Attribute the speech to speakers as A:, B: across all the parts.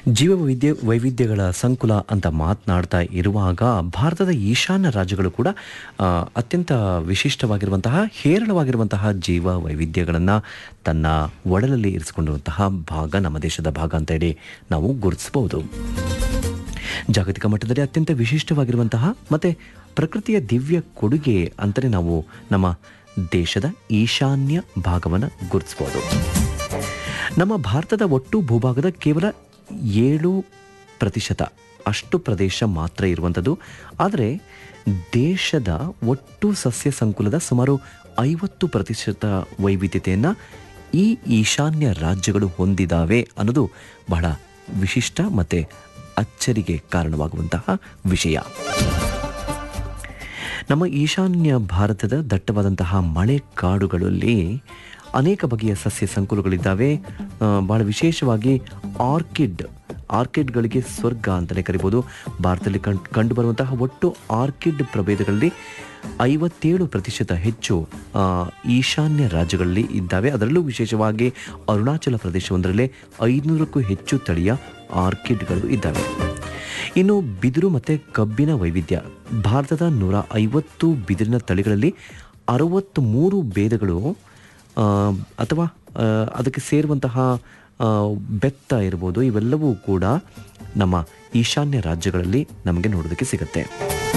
A: ಜೀವ ವೈದ್ಯ ವೈವಿಧ್ಯಗಳ ಸಂಕುಲ ಅಂತ ಮಾತನಾಡ್ತಾ ಇರುವಾಗ ಭಾರತದ ಈಶಾನ್ಯ ರಾಜ್ಯಗಳು ಕೂಡ ಆ, ಅತ್ಯಂತ ವಿಶಿಷ್ಟವಾಗಿರುವಂತಹ ಹೇರಳವಾಗಿರುವಂತಹ ಜೀವ ವೈವಿಧ್ಯಗಳನ್ನು ತನ್ನ ಒಡಲಲ್ಲಿ ಇರಿಸಿಕೊಂಡಿರುವಂತಹ ಭಾಗ ನಮ್ಮ ದೇಶದ ಭಾಗ ಅಂತ ಹೇಳಿ ನಾವು ಗುರುತಿಸಬಹುದು ಜಾಗತಿಕ ಮಟ್ಟದಲ್ಲಿ ಅತ್ಯಂತ ವಿಶಿಷ್ಟವಾಗಿರುವಂತಹ ಮತ್ತು ಪ್ರಕೃತಿಯ ದಿವ್ಯ ಕೊಡುಗೆ ಅಂತಲೇ ನಾವು ನಮ್ಮ ದೇಶದ ಈಶಾನ್ಯ ಭಾಗವನ್ನು ಗುರುತಿಸ್ಬೋದು ನಮ್ಮ ಭಾರತದ ಒಟ್ಟು ಭೂಭಾಗದ ಕೇವಲ ಏಳು ಪ್ರತಿಶತ ಅಷ್ಟು ಪ್ರದೇಶ ಮಾತ್ರ ಇರುವಂಥದ್ದು ಆದರೆ ದೇಶದ ಒಟ್ಟು ಸಸ್ಯ ಸಂಕುಲದ ಸುಮಾರು ಐವತ್ತು ಪ್ರತಿಶತ ವೈವಿಧ್ಯತೆಯನ್ನು ಈ ಈಶಾನ್ಯ ರಾಜ್ಯಗಳು ಹೊಂದಿದ್ದಾವೆ ಅನ್ನೋದು ಬಹಳ ವಿಶಿಷ್ಟ ಮತ್ತು ಅಚ್ಚರಿಗೆ ಕಾರಣವಾಗುವಂತಹ ವಿಷಯ ನಮ್ಮ ಈಶಾನ್ಯ ಭಾರತದ ದಟ್ಟವಾದಂತಹ ಮಳೆ ಕಾಡುಗಳಲ್ಲಿ ಅನೇಕ ಬಗೆಯ ಸಸ್ಯ ಸಂಕುಲಗಳಿದ್ದಾವೆ ಆ, ಬಹಳ ವಿಶೇಷವಾಗಿ ಆರ್ಕಿಡ್ ಆರ್ಕಿಡ್ಗಳಿಗೆ ಸ್ವರ್ಗ ಅಂತಲೇ ಕರಿಬೋದು ಭಾರತದಲ್ಲಿ ಕಂಡು ಕಂಡುಬರುವಂತಹ ಒಟ್ಟು ಆರ್ಕಿಡ್ ಪ್ರಭೇದಗಳಲ್ಲಿ ಐವತ್ತೇಳು ಪ್ರತಿಶತ ಹೆಚ್ಚು ಆ, ಈಶಾನ್ಯ ರಾಜ್ಯಗಳಲ್ಲಿ ಇದ್ದಾವೆ ಅದರಲ್ಲೂ ವಿಶೇಷವಾಗಿ ಅರುಣಾಚಲ ಪ್ರದೇಶವೊಂದರಲ್ಲೇ ಐದುನೂರಕ್ಕೂ ಹೆಚ್ಚು ತಳಿಯ ಆರ್ಕಿಡ್ಗಳು ಇದ್ದಾವೆ ಇನ್ನು ಬಿದಿರು ಮತ್ತು ಕಬ್ಬಿನ ವೈವಿಧ್ಯ ಭಾರತದ ನೂರ ಐವತ್ತು ಬಿದಿರಿನ ತಳಿಗಳಲ್ಲಿ ಅರವತ್ತ್ ಮೂರು ಭೇದಗಳು ಆ, ಅಥವಾ ಆ, ಅದಕ್ಕೆ ಸೇರುವಂತಹ ಆ, ಬೆತ್ತ ಇರ್ಬೋದು ಇವೆಲ್ಲವೂ ಕೂಡ ನಮ್ಮ ಈಶಾನ್ಯ ರಾಜ್ಯಗಳಲ್ಲಿ ನಮಗೆ ನೋಡೋದಕ್ಕೆ ಸಿಗುತ್ತೆ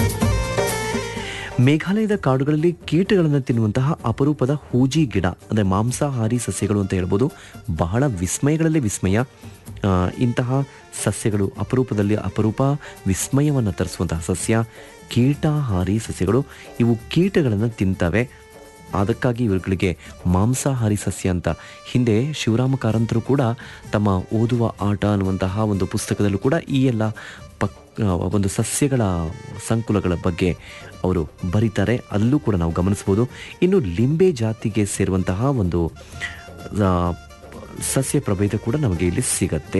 A: ಮೇಘಾಲಯದ ಕಾಡುಗಳಲ್ಲಿ ಕೀಟಗಳನ್ನು ತಿನ್ನುವಂತಹ ಅಪರೂಪದ ಹೂಜಿ ಗಿಡ ಅಂದರೆ ಮಾಂಸಾಹಾರಿ ಸಸ್ಯಗಳು ಅಂತ ಹೇಳ್ಬೋದು ಬಹಳ ವಿಸ್ಮಯಗಳಲ್ಲಿ ವಿಸ್ಮಯ ಆ, ಇಂತಹ ಸಸ್ಯಗಳು ಅಪರೂಪದಲ್ಲಿ ಅಪರೂಪ ವಿಸ್ಮಯವನ್ನು ತರಿಸುವಂತಹ ಸಸ್ಯ ಕೀಟಾಹಾರಿ ಸಸ್ಯಗಳು ಇವು ಕೀಟಗಳನ್ನು ತಿಂತವೆ ಅದಕ್ಕಾಗಿ ಇವುಗಳಿಗೆ ಮಾಂಸಾಹಾರಿ ಸಸ್ಯ ಅಂತ ಹಿಂದೆ ಶಿವರಾಮ ಕಾರಂತರು ಕೂಡ ತಮ್ಮ ಓದುವ ಆಟ ಅನ್ನುವಂತಹ ಒಂದು ಪುಸ್ತಕದಲ್ಲೂ ಕೂಡ ಈ ಎಲ್ಲ ಪಕ್ ಆ, ಒಂದು ಸಸ್ಯಗಳ ಸಂಕುಲಗಳ ಬಗ್ಗೆ ಅವರು ಬರೀತಾರೆ ಅಲ್ಲೂ ಕೂಡ ನಾವು ಗಮನಿಸ್ಬೋದು ಇನ್ನು ಲಿಂಬೆ ಜಾತಿಗೆ ಸೇರುವಂತಹ ಒಂದು ಆ, ಸಸ್ಯ ಪ್ರಭೇದ ಕೂಡ ನಮಗೆ ಇಲ್ಲಿ ಸಿಗತ್ತೆ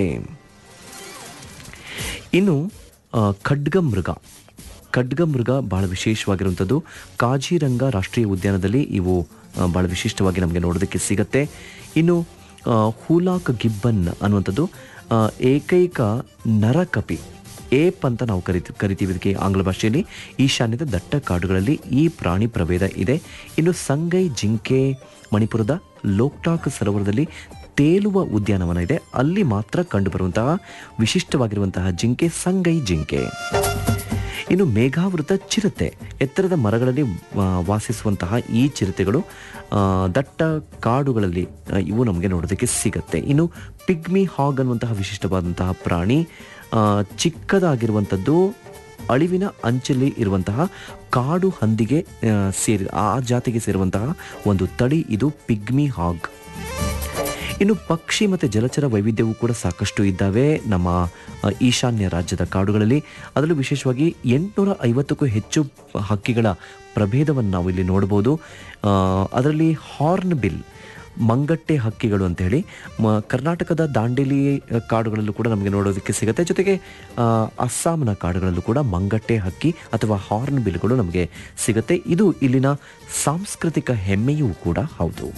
A: ಇನ್ನು ಆ, ಖಡ್ಗಮೃಗ ಖಡ್ಗಮೃಗ ಬಹಳ ವಿಶೇಷವಾಗಿರುವಂಥದ್ದು ಕಾಜಿರಂಗ ರಾಷ್ಟ್ರೀಯ ಉದ್ಯಾನದಲ್ಲಿ ಇವು ಆ, ಬಹಳ ವಿಶಿಷ್ಟವಾಗಿ ನಮಗೆ ನೋಡೋದಕ್ಕೆ ಸಿಗತ್ತೆ ಇನ್ನು ಆ, ಹೂಲಾಕ್ ಗಿಬ್ಬನ್ ಅನ್ನುವಂಥದ್ದು ಆ, ಏಕೈಕ ನರಕಪಿ ಏಪ್ ಅಂತ ನಾವು ಕರಿತೀವಿ ಕರಿತೀವಿ ಇದಕ್ಕೆ ಆಂಗ್ಲ ಭಾಷೆಯಲ್ಲಿ ಈಶಾನ್ಯದ ದಟ್ಟ ಕಾಡುಗಳಲ್ಲಿ ಈ ಪ್ರಾಣಿ ಪ್ರಭೇದ ಇದೆ ಇನ್ನು ಸಂಗೈ ಜಿಂಕೆ ಮಣಿಪುರದ ಲೋಕ್ಟಾಕ್ ಸರೋವರದಲ್ಲಿ ತೇಲುವ ಉದ್ಯಾನವನ ಇದೆ ಅಲ್ಲಿ ಮಾತ್ರ ಕಂಡುಬರುವಂತಹ ವಿಶಿಷ್ಟವಾಗಿರುವಂತಹ ಜಿಂಕೆ ಸಂಗೈ ಜಿಂಕೆ ಇನ್ನು ಮೇಘಾವೃತ ಚಿರತೆ ಎತ್ತರದ ಮರಗಳಲ್ಲಿ ಆ, ವಾಸಿಸುವಂತಹ ಈ ಚಿರತೆಗಳು ಆ, ದಟ್ಟ ಕಾಡುಗಳಲ್ಲಿ ಆ, ಇವು ನಮಗೆ ನೋಡೋದಕ್ಕೆ ಸಿಗತ್ತೆ ಇನ್ನು ಪಿಗ್ಮಿ ಹಾಗ್ ಅನ್ನುವಂತಹ ವಿಶಿಷ್ಟವಾದಂತಹ ಪ್ರಾಣಿ ಆ, ಚಿಕ್ಕದಾಗಿರುವಂಥದ್ದು ಅಳಿವಿನ ಅಂಚಲ್ಲಿ ಇರುವಂತಹ ಕಾಡು ಹಂದಿಗೆ ಆ, ಸೇರಿ ಆ ಜಾತಿಗೆ ಸೇರುವಂತಹ ಒಂದು ತಳಿ ಇದು ಪಿಗ್ಮಿ ಹಾಗ್ ಇನ್ನು ಪಕ್ಷಿ ಮತ್ತು ಜಲಚರ ವೈವಿಧ್ಯವೂ ಕೂಡ ಸಾಕಷ್ಟು ಇದ್ದಾವೆ ನಮ್ಮ ಅ, ಈಶಾನ್ಯ ರಾಜ್ಯದ ಕಾಡುಗಳಲ್ಲಿ ಅದರಲ್ಲೂ ವಿಶೇಷವಾಗಿ ಎಂಟುನೂರ ಐವತ್ತಕ್ಕೂ ಹೆಚ್ಚು ಹಕ್ಕಿಗಳ ಪ್ರಭೇದವನ್ನು ನಾವು ಇಲ್ಲಿ ನೋಡ್ಬೋದು ಆ, ಅದರಲ್ಲಿ ಹಾರ್ನ್ ಬಿಲ್ ಮಂಗಟ್ಟೆ ಹಕ್ಕಿಗಳು ಅಂತ ಹೇಳಿ ಮ ಕರ್ನಾಟಕದ ದಾಂಡೇಲಿ ಕಾಡುಗಳಲ್ಲೂ ಕೂಡ ನಮಗೆ ನೋಡೋದಕ್ಕೆ ಸಿಗುತ್ತೆ ಜೊತೆಗೆ ಆ, ಅಸ್ಸಾಂನ ಕಾಡುಗಳಲ್ಲೂ ಕೂಡ ಮಂಗಟ್ಟೆ ಹಕ್ಕಿ ಅಥವಾ ಹಾರ್ನ್ ಬಿಲ್ಗಳು ನಮಗೆ ಸಿಗುತ್ತೆ ಇದು ಇಲ್ಲಿನ ಸಾಂಸ್ಕೃತಿಕ ಹೆಮ್ಮೆಯೂ ಕೂಡ ಹೌದು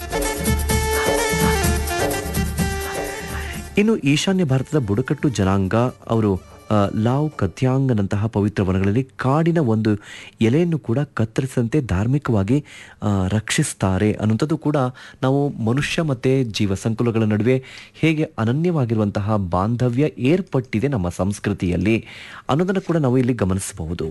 A: ಇನ್ನು ಈಶಾನ್ಯ ಭಾರತದ ಬುಡಕಟ್ಟು ಜನಾಂಗ ಅವರು ಆ, ಲಾವ್ ಕಥ್ಯಾಂಗನಂತಹ ಪವಿತ್ರ ವನಗಳಲ್ಲಿ ಕಾಡಿನ ಒಂದು ಎಲೆಯನ್ನು ಕೂಡ ಕತ್ತರಿಸಂತೆ ಧಾರ್ಮಿಕವಾಗಿ ಆ, ರಕ್ಷಿಸ್ತಾರೆ ಅನ್ನುವಂಥದ್ದು ಕೂಡ ನಾವು ಮನುಷ್ಯ ಮತ್ತು ಜೀವ ಸಂಕುಲಗಳ ನಡುವೆ ಹೇಗೆ ಅನನ್ಯವಾಗಿರುವಂತಹ ಬಾಂಧವ್ಯ ಏರ್ಪಟ್ಟಿದೆ ನಮ್ಮ ಸಂಸ್ಕೃತಿಯಲ್ಲಿ ಅನ್ನೋದನ್ನು ಕೂಡ ನಾವು ಇಲ್ಲಿ ಗಮನಿಸಬಹುದು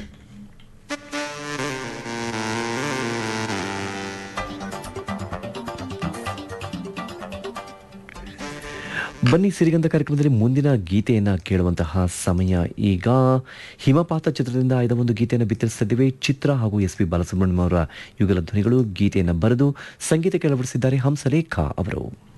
A: ಬನ್ನಿ ಸಿರಿಗಂಧ ಕಾರ್ಯಕ್ರಮದಲ್ಲಿ ಮುಂದಿನ ಗೀತೆಯನ್ನು ಕೇಳುವಂತಹ ಸಮಯ ಈಗ ಹಿಮಪಾತ ಚಿತ್ರದಿಂದ ಆಯ್ದ ಒಂದು ಗೀತೆಯನ್ನು ಬಿತ್ತರಿಸ್ತಿದ್ದೇವೆ ಚಿತ್ರ ಹಾಗೂ ಎಸ್ ಪಿ ಬಾಲಸುಬ್ರಹ್ಮಣ್ಯಂ ಅವರ ಯುಗಲ ಧ್ವನಿಗಳು ಗೀತೆಯನ್ನು ಬರೆದು ಸಂಗೀತಕ್ಕೆ ಅಳವಡಿಸಿದ್ದಾರೆ ಹಂಸಲೇಖ ಅವರು